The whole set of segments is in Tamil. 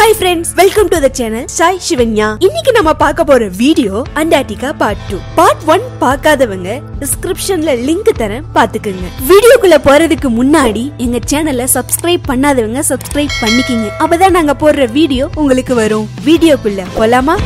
hi friends welcome to the channel Sai Sivanya இன்னைக்கு நம்ம பார்க்க போற video Antarctica part two part one பார்க்காதவங்க டிஸ்கிரிப்ஷன்ல லிங்க் தரேன் பாத்துக்கோங்க வீடியோக்குள்ள போறதுக்கு முன்னாடி எங்க சேனலை சப்ஸ்கிரைப் பண்ணாதவங்க சப்ஸ்கிரைப் பண்ணிக்கிங்க அப்பதான் நாங்க போடுற வீடியோ உங்களுக்கு வரும் வீடியோக்குள்ள போலாமா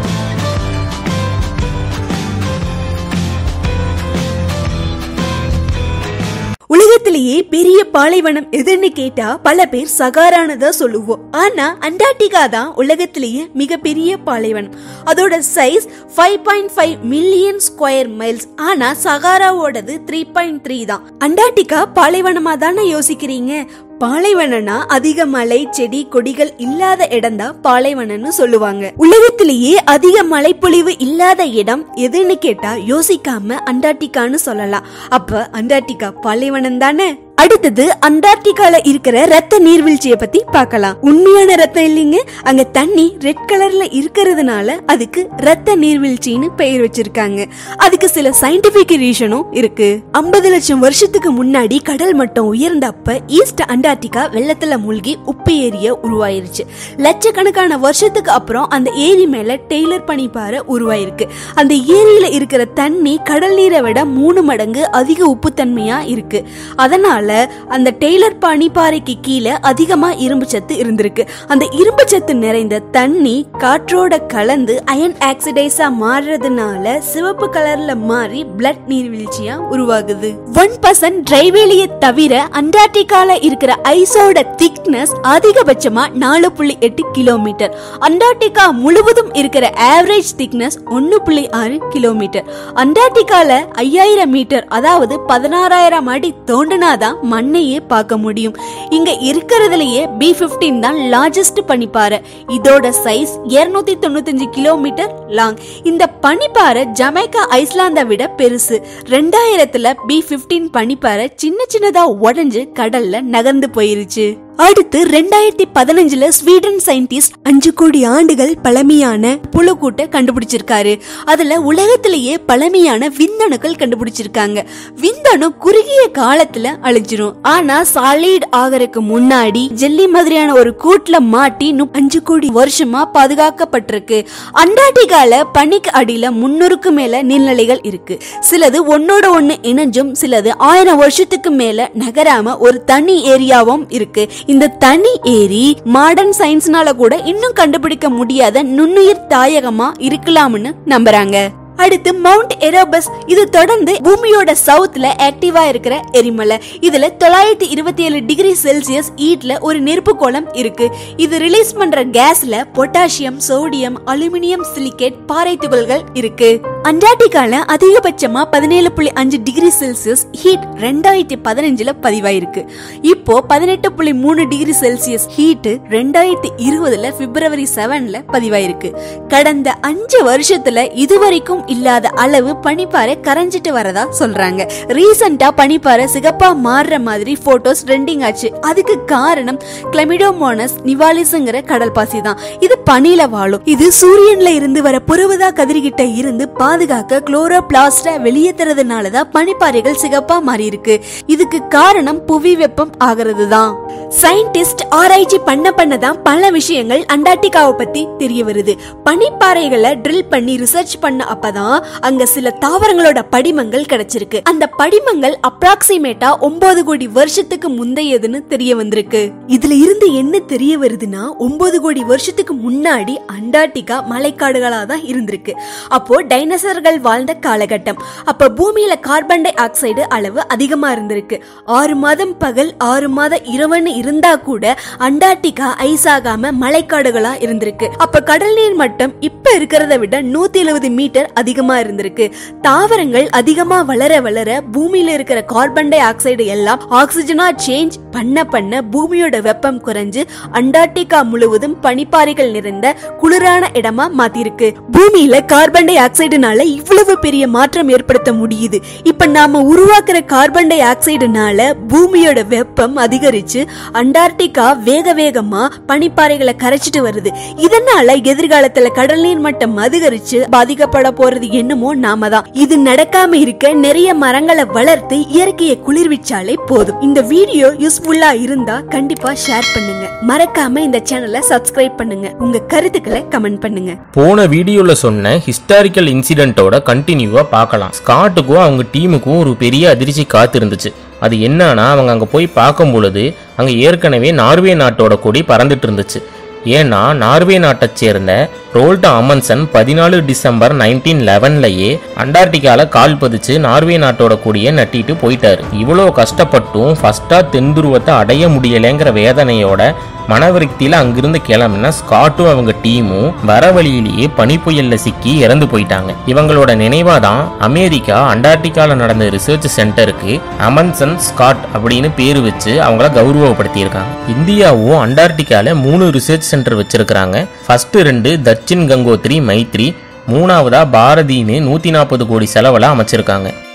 உலகத்திலேயே பெரிய பாலைவனம் எதுன்னு கேட்டா பல பேர் சகாரானதா சொல்லுவோம் ஆனா அண்டார்டிகா தான் உலகத்திலேயே மிகப்பெரிய பாலைவனம் அதோட size five point five million square miles ஆனா சகாராவோடது த்ரீ பாயிண்ட் த்ரீ தான் அண்டார்டிகா பாலைவனமா தானே யோசிக்கிறீங்க பாலைவனம்னா அதிக மலை செடி கொடிகள் இல்லாத இடம் தான் பாலைவனம்னு சொல்லுவாங்க உலகத்திலேயே அதிக மழைப்பொழிவு இல்லாத இடம் எதுன்னு கேட்டா யோசிக்காம அண்டார்டிகான்னு சொல்லலாம் அப்ப அண்டார்டிகா பாலைவனம் தானே அடுத்தது அண்டார்டிகால இருக்கிற ரத்த நீர்வீழ்ச்சியை பத்தி பார்க்கலாம் உண்மையான ரத்தம் இல்லைங்க அங்க தண்ணி ரெட் கலர்ல இருக்கிறதுனால அதுக்கு ரத்த நீர்வீழ்ச்சின்னு பெயர் வச்சிருக்காங்க அதுக்கு சில சயின்டிபிக் ரீசனும் இருக்கு ஐம்பது லட்சம் வருஷத்துக்கு முன்னாடி கடல் மட்டம் உயர்ந்தப்ப ஈஸ்ட் அண்டார்டிகா வெள்ளத்துல மூழ்கி உப்பு ஏரிய உருவாயிருச்சு லட்சக்கணக்கான வருஷத்துக்கு அப்புறம் அந்த ஏரி மேல டெய்லர் பனிப்பாறை உருவாயிருக்கு அந்த ஏரியில இருக்கிற தண்ணி கடல் நீரை விட மூணு மடங்கு அதிக உப்புத்தன்மையா இருக்கு அதனால அந்த டெய்லர் பனிப்பாறைக்கு கீழே அதிகமா இரும்பு சத்து இருந்திருக்கு அந்த இரும்பு சத்து நிறைந்த தண்ணி காற்றோட கலந்து அயன் ஆக்சிடைஸா மாறுறதுனால சிவப்பு கலர்ல மாறி பிளட் நீர்வீழ்ச்சியா உருவாகுது ஒன் பர்சன்ட் டிரைவேலியை தவிர அண்டார்டிகால இருக்கிற ஐஸோட திக்னஸ் அதிகபட்சமா நாலு புள்ளி எட்டு கிலோமீட்டர் அண்டார்டிகா முழுவதும் இருக்கிற ஆவரேஜ் திக்னஸ் ஒன்னு புள்ளி ஆறு கிலோமீட்டர் அண்டார்டிகால ஐயாயிரம் மீட்டர் அதாவது பதினாறாயிரம் அடி தோண்டினாதான் மண்ணையே பார்க்க முடியும் இங்க இருக்கிறதுலயே பி பிப்டீன் தான் லார்ஜஸ்ட் பனிப்பாறை இதோட சைஸ் இருநூத்தி தொண்ணூத்தஞ்சு கிலோமீட்டர் லாங் இந்த பனிப்பாறை ஜமைக்கா ஐஸ்லாந்தை விட பெருசு ரெண்டாயிரத்துல பி பிப்டீன் பனிப்பாறை சின்ன சின்னதா உடைஞ்சு கடல்ல நகர்ந்து போயிருச்சு அடுத்து ரெண்டாயிரத்தி பதினஞ்சுல ஸ்வீடன் சயின்டிஸ்ட் அஞ்சு கோடி ஆண்டுகள் பழமையான புழுக்கூட்டை கண்டுபிடிச்சிருக்காரு அதுல உலகத்திலேயே பழமையான விந்தணுக்கள் கண்டுபிடிச்சிருக்காங்க விந்தணு குறுகிய காலத்துல அழிஞ்சிரும் ஆனா சாலிட் ஆகறதுக்கு முன்னாடி ஜெல்லி மாதிரியான ஒரு கூட்டுல மாட்டி நு- அஞ்சு கோடி வருஷமா பாதுகாக்கப்பட்டிருக்கு அண்டார்டிகால பனிக்கு அடியில முன்னூறுக்கு மேல நீர்நிலைகள் இருக்கு சிலது ஒன்னோட ஒண்ணு இணைஞ்சும் சிலது ஆயிரம் வருஷத்துக்கு மேல நகராம ஒரு தனி ஏரியாவும் இருக்கு இந்த தனி ஏரி மாடர்ன் சயின்ஸ்னால கூட இன்னும் கண்டுபிடிக்க முடியாத நுண்ணுயிர் தாயகமா இருக்கலாம்னு நம்புறாங்க அடுத்து மவுண்ட் எரோபஸ் இது தொடர்ந்து பூமியோட சவுத்ல ஆக்டிவா இருக்கிற எரிமலை இதுல தொள்ளாயிரத்தி இருபத்தி ஏழு டிகிரி செல்சியஸ் ஈட்ல ஒரு நெருப்பு கோலம் இருக்கு இது ரிலீஸ் பண்ற கேஸ்ல பொட்டாசியம் சோடியம் அலுமினியம் சிலிகேட் பாறை துகள்கள் இருக்கு அண்டார்டிகால அதிகபட்சமா பதினேழு புள்ளி அஞ்சு டிகிரி செல்சியஸ் ஹீட் ரெண்டாயிரத்தி பதினஞ்சுல பதிவாயிருக்கு இப்போ பதினெட்டு புள்ளி மூணு டிகிரி செல்சியஸ் ஹீட் ரெண்டாயிரத்தி இருபதுல பிப்ரவரி செவன்ல பதிவாயிருக்கு கடந்த அஞ்சு வருஷத்துல இதுவரைக்கும் இல்லாத அளவு பனிப்பாறை கரைஞ்சிட்டு வரதா சொல்றாங்க ரீசெண்டா பனிப்பாறை சிகப்பா மாறுற மாதிரி போட்டோஸ் ட்ரெண்டிங் ஆச்சு அதுக்கு காரணம் கிளமிடோமோனஸ் நிவாலிஸ்ங்கிற கடல் பாசி தான் இது பனியில வாழும் இது சூரியன்ல இருந்து வர புறவதா கதிர்கிட்ட இருந்து பாதுகாக்க குளோரோபிளாஸ்ட வெளியேற்றுறதுனால தான் பனிப்பாறைகள் சிகப்பா மாறி இருக்கு இதுக்கு காரணம் புவி வெப்பம் ஆகிறது தான் சயின்டிஸ்ட் ஆராய்ச்சி பண்ண பண்ண தான் பல விஷயங்கள் அண்டார்டிகாவை பத்தி தெரிய வருது பனிப்பாறைகளை ட்ரில் பண்ணி ரிசர்ச் பண்ண அப்பதான் அங்க சில தாவரங்களோட படிமங்கள் கிடைச்சிருக்கு அந்த படிமங்கள் அப்ராக்சிமேட்டா ஒன்பது கோடி வருஷத்துக்கு முந்தையதுன்னு தெரிய வந்திருக்கு இதுல இருந்து என்ன தெரிய வருதுன்னா ஒன்பது கோடி வருஷத்துக்கு முன்னாடி அண்டார்டிகா மலைக்காடுகளா தான் இருந்திருக்கு அப்போ டைனோசர்கள் வாழ்ந்த காலகட்டம் அப்ப பூமியில கார்பன் டை ஆக்சைடு அளவு அதிகமா இருந்திருக்கு ஆறு மாதம் பகல் ஆறு மாத இரவுன்னு இருந்தா கூட அண்டார்டிகா ஐஸ் ஆகாம மலைக்காடுகளா இருந்திருக்கு அப்ப கடல் நீர் மட்டம் இப்ப இருக்கிறத விட நூத்தி எழுபது மீட்டர் அதிகமா இருந்திருக்கு தாவரங்கள் அதிகமா வளர வளர பூமியில இருக்கிற கார்பன் டை ஆக்சைடு எல்லாம் ஆக்சிஜனா சேஞ்ச் பண்ண பண்ண பூமியோட வெப்பம் குறைஞ்சு அண்டார்டிகா முழுவதும் பனிப்பாறைகள் நிறைந்த குளிரான இடமா மாத்திருக்கு பூமியில கார்பன் டை ஆக்சைடுனால மனிதனால இவ்வளவு பெரிய மாற்றம் ஏற்படுத்த முடியுது இப்ப நாம உருவாக்குற கார்பன் டை ஆக்சைடுனால பூமியோட வெப்பம் அதிகரிச்சு அண்டார்டிகா வேக வேகமா பனிப்பாறைகளை கரைச்சிட்டு வருது இதனால எதிர்காலத்துல கடல் நீர் மட்டம் அதிகரிச்சு பாதிக்கப்பட போறது என்னமோ நாம தான் இது நடக்காம இருக்க நிறைய மரங்களை வளர்த்து இயற்கையை குளிர்விச்சாலே போதும் இந்த வீடியோ யூஸ்ஃபுல்லா இருந்தா கண்டிப்பா ஷேர் பண்ணுங்க மறக்காம இந்த சேனலை சப்ஸ்கிரைப் பண்ணுங்க உங்க கருத்துக்களை கமெண்ட் பண்ணுங்க போன வீடியோல சொன்ன ஹிஸ்டாரிக்கல் இன்சிடென்ட்டோட கண்டினியூவா பார்க்கலாம் ஸ்காட்டுக்கும் அவங்க டீமுக்கும் ஒரு பெரிய அதிர்ச்சி காத்திருந்துச்சு அது என்னன்னா அவங்க அங்க போய் பார்க்கும் பொழுது அங்க ஏற்கனவே நார்வே நாட்டோட கொடி பறந்துட்டு இருந்துச்சு ஏன்னா நார்வே நாட்டைச் சேர்ந்த ரோல்ட் அமன்சன் பதினாலு டிசம்பர் நைன்டீன் லெவன்லயே அண்டார்டிகால கால் பதிச்சு நார்வே நாட்டோட கொடியை நட்டிட்டு போயிட்டாரு இவ்வளோ கஷ்டப்பட்டும் ஃபர்ஸ்டா தென்துருவத்தை அடைய முடியலைங்கிற வேதனையோட மனவிருத்தியில அங்கிருந்து கிளம்பின ஸ்காட்டும் அவங்க டீமும் வர வழியிலேயே பனிப்புயல்ல சிக்கி இறந்து போயிட்டாங்க இவங்களோட நினைவா தான் அமெரிக்கா அண்டார்டிகால நடந்த ரிசர்ச் சென்டருக்கு அமன்சன் ஸ்காட் அப்படின்னு பேரு வச்சு அவங்கள கௌரவப்படுத்தியிருக்காங்க இந்தியாவும் அண்டார்டிகால மூணு ரிசர்ச் சென்டர் வச்சிருக்கிறாங்க ஃபர்ஸ்ட் ரெண்டு தட்சின் கங்கோத்ரி மைத்ரி மூணாவதா பாரதின்னு நூத்தி நாற்பது கோடி செலவுல அமைச்சிருக்காங்க